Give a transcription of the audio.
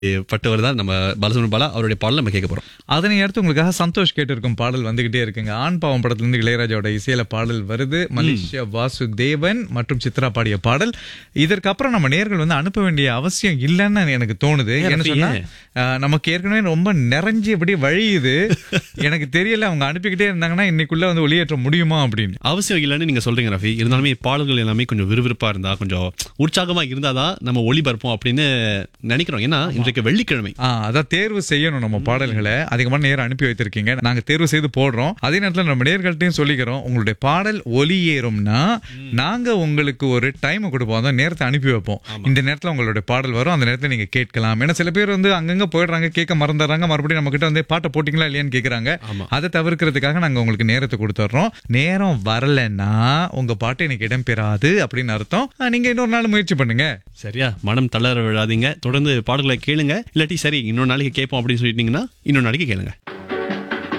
பட்டவர் தான் நம்ம பாலசுப்ரமணியம் பாலா அவருடைய பாடல் நம்ம கேட்க போறோம் அதனை அடுத்து உங்களுக்காக சந்தோஷ் கேட்டிருக்கும் பாடல் வந்துகிட்டே இருக்குங்க ஆண் பாவம் படத்துல இருந்து இளையராஜாவோட இசையில பாடல் வருது மலேசியா வாசுதேவன் மற்றும் சித்ரா பாடிய பாடல் இதற்கப்புறம் நம்ம நேர்கள் வந்து அனுப்ப வேண்டிய அவசியம் இல்லைன்னு எனக்கு தோணுது என்ன அப்ப சொன்னா ஏன்? ஆஹ், நமக்கு ஏற்கனவே ரொம்ப நிறைஞ்சு அப்படியே வழியுது எனக்கு தெரியல அவங்க அனுப்பிக்கிட்டே இருந்தாங்கன்னா இன்னைக்குள்ள வந்து ஒளியேற்ற முடியுமா அப்படின்னு அவசியம் இல்லைன்னு நீங்க சொல்றீங்க ரஃபி இருந்தாலுமே பாடல்கள் எல்லாமே கொஞ்சம் விறுவிறுப்பா இருந்தா கொஞ்சம் உற்சாகமா இருந்தாதான் நம்ம ஒளிபரப்போம் அப்படின்னு நினைக்கிறோம் ஏன்னா இன்றைக்கு வெள்ளிக்கிழமை ஆ அதான் தேர்வு செய்யணும் நம்ம பாடல்களை அதிகமான நேரம் அனுப்பி வைத்திருக்கீங்க நாங்க தேர்வு செய்து போடுறோம் அதே நேரத்துல நம்ம நேர்கள்ட்டையும் சொல்லிக்கிறோம் உங்களுடைய பாடல் ஒலியேறும்னா நாங்க உங்களுக்கு ஒரு டைம் கொடுப்போம் அந்த நேரத்தை அனுப்பி வைப்போம் இந்த நேரத்துல உங்களுடைய பாடல் வரும் அந்த நேரத்துல நீங்க கேட்கலாம் ஏன்னா சில பேர் வந்து அங்கங்க போயிடுறாங்க கேட்க மறந்துடுறாங்க மறுபடியும் நம்ம கிட்ட வந்து பாட்டை போட்டிங்களா இல்லையான்னு கேக்குறாங்க அதை தவிர்க்கிறதுக்காக நாங்க உங்களுக்கு நேரத்தை கொடுத்துட்றோம் நேரம் வரலைன்னா உங்க பாட்டு எனக்கு இடம்பெறாது அப்படின்னு அர்த்தம் ஆ, நீங்க இன்னொரு நாள் முயற்சி பண்ணுங்க சரியா மனம் தளர விடாதீங்க தொடர்ந்து பாடல்களை கேளுங்க இல்லாட்டி சரி இன்னொரு நாளைக்கு கேட்போம் அப்படின்னு சொல்லிட்டீங்கன்னா இன்னொரு நாளைக்கு கேளுங்க